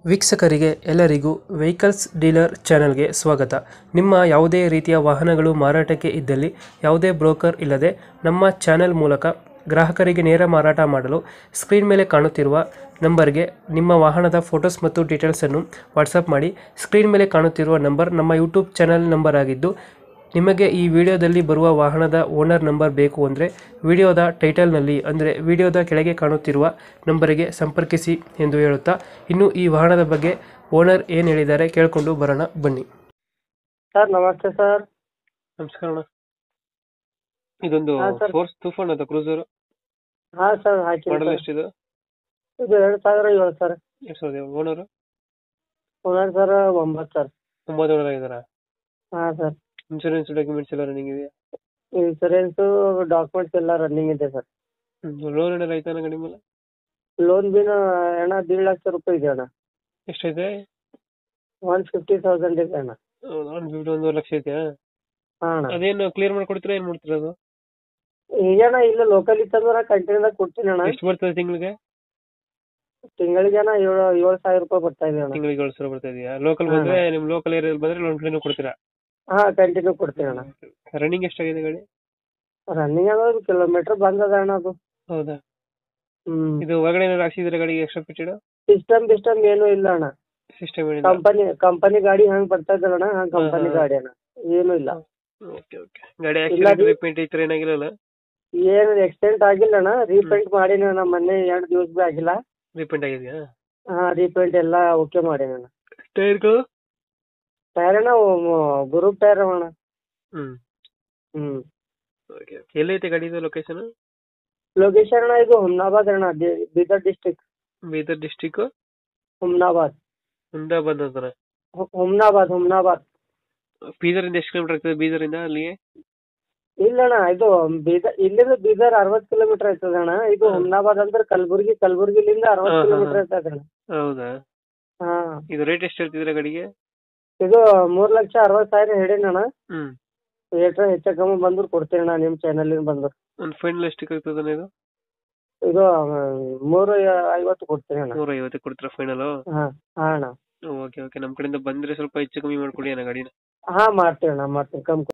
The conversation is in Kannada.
ವೀಕ್ಷಕರಿಗೆ ಎಲ್ಲರಿಗೂ ವೆಹಿಕಲ್ಸ್ ಡೀಲರ್ ಚಾನೆಲ್ಗೆ ಸ್ವಾಗತ ನಿಮ್ಮ ಯಾವುದೇ ರೀತಿಯ ವಾಹನಗಳು ಮಾರಾಟಕ್ಕೆ ಇದ್ದಲ್ಲಿ ಯಾವುದೇ ಬ್ರೋಕರ್ ಇಲ್ಲದೆ ನಮ್ಮ ಚಾನೆಲ್ ಮೂಲಕ ಗ್ರಾಹಕರಿಗೆ ನೇರ ಮಾರಾಟ ಮಾಡಲು ಸ್ಕ್ರೀನ್ ಮೇಲೆ ಕಾಣುತ್ತಿರುವ ನಂಬರ್ಗೆ ನಿಮ್ಮ ವಾಹನದ ಫೋಟೋಸ್ ಮತ್ತು ಡೀಟೇಲ್ಸನ್ನು ವಾಟ್ಸಪ್ ಮಾಡಿ ಸ್ಕ್ರೀನ್ ಮೇಲೆ ಕಾಣುತ್ತಿರುವ ನಂಬರ್ ನಮ್ಮ ಯೂಟ್ಯೂಬ್ ಚಾನೆಲ್ ನಂಬರ್ ಆಗಿದ್ದು ನಿಮಗೆ ಈ ವಿಡಿಯೋದಲ್ಲಿ ಬರುವ ವಾಹನದ ಓನರ್ ನಂಬರ್ ಬೇಕು ಅಂದರೆ ವಿಡಿಯೋದ ಟೈಟಲ್ನಲ್ಲಿ ಅಂದರೆ ವಿಡಿಯೋದ ಕೆಳಗೆ ಕಾಣುತ್ತಿರುವ ನಂಬರಿಗೆ ಸಂಪರ್ಕಿಸಿ ಎಂದು ಹೇಳುತ್ತಾ ಇನ್ನು ಈ ವಾಹನದ ಬಗ್ಗೆ ಓನರ್ ಏನು ಹೇಳಿದ್ದಾರೆ ಕೇಳಿಕೊಂಡು ಬರೋಣ ಬನ್ನಿ ಸರ್ ನಮಸ್ತೆ ಸರ್ ನಮಸ್ಕಾರ ಅಣ್ಣ ಇದೊಂದು ಹಾ, sir. ಫೋರ್ಸ್ ತೂಫಾನ್ ಅದು ಕ್ರೂಸರ್ ಹಾ ಸರ್ ಹಾಕಿ ಮಾಡಲ್ ಎಷ್ಟಿದೆ ಇದು ಎರಡು ಸಾವಿರ ಏಳು ಸರ್ ಎರಡು ಸಾವಿರದ ಏಳು ಓನರ್ ಓನರ್ ಸರ್ ಒಂಬತ್ತು ಸರ್ ಒಂಬತ್ತು ಓನರ್ ಆಗಿದಾರ ಹಾ ಸರ್ ಇನ್ಶೂರೆನ್ಸ್ ಡಾಕ್ಯುಮೆಂಟ್ಸ್ ಎಲ್ಲ ರನ್ನಿಂಗ್ ಇದೆಯಾ ಇನ್ಸೂರೆನ್ಸು ಡಾಕ್ಯುಮೆಂಟ್ಸ್ ಎಲ್ಲ ರನ್ನಿಂಗ್ ಇದೆ ಸರ್ ಲೋನ್ ಏನಾರ ಆಯ್ತಾ ಗಾಡಿ ಮೇಲೆ ಲೋನ್ ಬಿನ ಅಣ್ಣ ದೀಡ್ ಲಕ್ಷ ರೂಪಾಯಿ ಇದೆ ಅಣ್ಣ ಎಷ್ಟೈತೆ ಒನ್ ಫಿಫ್ಟಿ ತೌಸಂಡ್ ಇದೆ ಅಣ್ಣ ಒನ್ ಫಿಫ್ಟಿ ಒಂದೂವರೆ ಲಕ್ಷ ಐತೆ ಹಾ ಅಣ್ಣ ಅದೇನು ಕ್ಲಿಯರ್ ಮಾಡ್ಕೊಡ್ತೀರಾ ಏನು ಮಾಡ್ತೀರಾ ಅದು ಈಗ ಅಣ್ಣ ಇಲ್ಲ ಲೋಕಲ್ ಇತ್ತಂದ್ರೆ ನಾ ಕಂಟಿನ್ಯೂದಾಗ ಕೊಡ್ತೀನಿ ಅಣ್ಣ ಎಷ್ಟು ಬರ್ತದೆ ತಿಂಗಳಿಗೆ ತಿಂಗಳಿಗೆ ಅಣ್ಣ ಏಳು ಏಳು ಸಾವಿರ ರೂಪಾಯಿ ಬರ್ತಾ ಇದೆ ಅಣ್ಣ ತಿಂಗಳಿಗೆ ಏಳು ಸಾವಿರ ಬರ್ತಾ ಇದೆಯಾ ಲೋಕಲ್ ಹಾ, ಬಂದ್ರೆ ನಿಮ್ ಲೋಕಲ್ ಏರಿಯಾದಲ್ಲಿ ಬಂದ್ರೆ ಲೋನ್ ಕ್ಲೀನ್ ಕೊಡ್ತೀರಾ ಹಾ ಕಂಟಿನ್ಯೂ ಕೊಡ್ತೀನಿ ಅಣ್ಣ ರನ್ನಿಂಗ್ ಎಷ್ಟಾಗಿದೆ ಗಾಡಿ ರನ್ನಿಂಗ್ ಅಂದ್ರೆ ಕಿಲೋಮೀಟರ್ ಬಂದದ ಅಣ್ಣ ಅದು ಹೌದಾ ಹ್ಮ್ ಇದು ಹೊರಗಡೆ ಏನಾದ್ರು ಹಾಕ್ಸಿದ್ರೆ ಗಾಡಿಗೆ ಎಕ್ಸ್ಟ್ರಾ ಫಿಟೆಡ್ ಸಿಸ್ಟಮ್ ಸಿಸ್ಟಮ್ ಏನೂ ಇಲ್ಲ ಅಣ್ಣ ಸಿಸ್ಟಮ್ ಏನಿಲ್ಲ ಕಂಪನಿ ಕಂಪನಿ ಗಾಡಿ ಹಂಗ್ ಬರ್ತಾ ಇದ್ದಲ್ಲ ಅಣ್ಣ ಹಂಗ್ ಕಂಪನಿ ಹಾ, ಹಾ. ಗಾಡಿ ಅಣ್ಣ ಏನೂ ಇಲ್ಲ ಓಕೆ ಓಕೆ ಗಾಡಿ ಇಲ್ಲ ಆಕ್ಸಿಡೆಂಟ್ ಅದು- ರಿಪೇಂಟ್ ಈ ತರ ಏನಾಗಿಲ್ಲ ಏನು ಎಕ್ಸ್ಟೆಂಟ್ ಆಗಿಲ್ಲ ಅಣ್ಣ ರೀಪೇಂಟ್ ಮಾಡೀನಿ ಅಣ್ಣ ಮೊನ್ನೆ ಎರಡು ದಿವಸ ಭೀ ಆಗಿಲ್ಲ ರಿಪೇಂಟ್ ಆಗಿದೆಯಾ ಹಾ ರೀಪೇಂಟ್ ಎಲ್ಲ ಓಕೆ ಮಾಡೀನಿ ಅಣ್ಣ ಟೈರ್ಗಳು ಟೈರ್ ಅಣ್ಣ ಗ್ರೂಪ್ ಟೈರ್ ಅಣ್ಣ ಹ್ಮ್ ಹ್ಮ್ ಓಕೆ ಎಲ್ಲೈತೆ ಗಾಡಿದು ಲೊಕೇಶನ್ ಲೊಕೇಶನ್ ಅಣ್ಣ ಇದು ಹುಮ್ನಾಬಾದ್ ಅಣ್ಣ ಬಿ- ಬೀದರ್ ಡಿಸ್ಟಿಕ್ ಬೀದರ್ ಡಿಸ್ಟಿಕ್ ಹುಮ್ನಾಬಾದ್ ಹುಮ್ದಾಬಾದ್ ಅಂತಾನೆ ಹು- ಹುಮ್ನಾಬಾದ್ ಹುಮ್ನಾಬಾದ್ ಬೀದರಿಂದ ಎಷ್ಟು ಕಿಲೋಮೀಟರ್ ಆಗ್ತದೆ ಬೀದರಿಂದ ಅಲ್ಲಿಗೆ ಇಲ್ಲ ಅಣ್ಣ ಇದು ಬೀದರ್ ಇಲ್ಲಿಂದ ಬೀದರ್ ಅರವತ್ತು ಕಿಲೋಮೀಟರ್ ಆಗ್ತದೆ ಅಣ್ಣ ಇದು ಹಾ. ಹುಮ್ನಾಬಾದ್ ಅಂದ್ರೆ ಕಲಬುರ್ಗಿ ಕಲಬುರ್ಗಿಲಿಂದ ಹಾ, ಅರವತ್ತು ಹಾ, ಕಿಲೋಮೀಟರ್ ಹಾ. ಆಗ್ತದೆ ಅಣ್ಣ ಹೌದಾ ಹಾ ಇದು ರೇಟ್ ಎಷ್ಟು ಹೇಳ್ತಿದ್ರೆ ಗಾಡಿಗೆ ಇದು ಮೂರ್ ಲಕ್ಷ ಅರವತ್ತು ಸಾವಿರ ಹೇಳಿನಿ ಅಣ್ಣ ಹ್ಮ್ ಏಟ್ರ ಹೆಚ್ಚು ಕಮ್ಮಿ ಬಂದ್ರು ಕೊಡ್ತೀನಿ ಅಣ್ಣ ನಿಮ್ಮ ಚಾನಲಿಂದ ಬಂದ್ರು ಒಂದು ಫೈನಲ್ ಎಷ್ಟಕ್ಕೆ ಆಗ್ತದೆ ಇದು ಇದು ಆ, ಮೂರು ಐವತ್ತು ಕೊಡ್ತೀನಿ ಅಣ್ಣ ನೂರ ಐವತ್ತು ಕೊಡ್ತೀರಾ ಫೈನಲ್ ಹಾ ಹಾ ಅಣ್ಣ ಓಕೆ ಓಕೆ ನಮ್ಮ ಕಡೆಯಿಂದ ಬಂದ್ರೆ ಸ್ವಲ್ಪ ಹೆಚ್ಚು ಕಮ್ಮಿ ಮಾಡ್ಕೊಡಿ ಅಣ್ಣ ಗಾಡಿನ ಹಾ ಮಾಡ್ತೀನಿ ಅಣ್ಣ ಮಾಡ್ತೀನಿ ಕಮ್ಮಿ